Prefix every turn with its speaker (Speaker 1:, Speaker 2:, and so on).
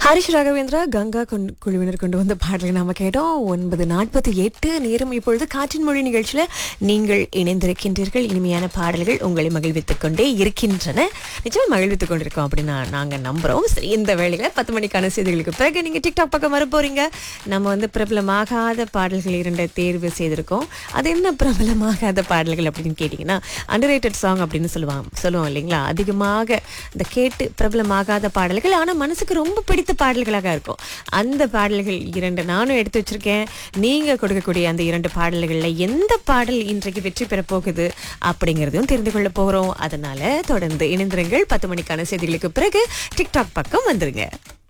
Speaker 1: ஹரிஷ் ராகவேந்திரா கங்கா கொண்டு- குழுவினர் கொண்டு வந்த பாடலை நாம கேட்டோம் ஒன்பது நாற்பத்தி எட்டு நேரம் இப்பொழுது காற்றின் மொழி நிகழ்ச்சியில நீங்கள் இணைந்திருக்கின்றீர்கள் இனிமையான பாடல்கள் உங்களை மகிழ்வித்துக் கொண்டே இருக்கின்றன நிச்சயமா மகிழ்வித்துக் கொண்டிருக்கோம் அப்படின்னு நான் நாங்க நம்புறோம் சரி இந்த வேளையில பத்து மணிக்கான செய்திகளுக்கு பிறகு நீங்க டிக்டாக் பக்கம் வர போறீங்க நம்ம வந்து பிரபலமாகாத பாடல்கள் இரண்டை தேர்வு செய்திருக்கோம் அது என்ன பிரபலமாகாத பாடல்கள் அப்படின்னு கேட்டிங்கன்னா அண்டர்ரேட்டட் சாங் அப்படின்னு சொல்லுவாங்க சொல்லுவோம் இல்லைங்களா அதிகமாக இந்த கேட்டு பிரபலமாகாத பாடல்கள் ஆனா மனசுக்கு ரொம்ப பிடித்த பாடல்களாக இருக்கும் அந்த பாடல்கள் இரண்டு நானும் எடுத்து வச்சிருக்கேன் நீங்க கொடுக்கக்கூடிய அந்த இரண்டு பாடல்கள்ல எந்த பாடல் இன்றைக்கு வெற்றி பெற போகுது அப்படிங்கறதையும் தெரிந்து கொள்ள போறோம் அதனால தொடர்ந்து இணைந்திருங்கள் பத்து மணிக்கான செய்திகளுக்கு பிறகு டிக்டாக் பக்கம் வந்துருங்க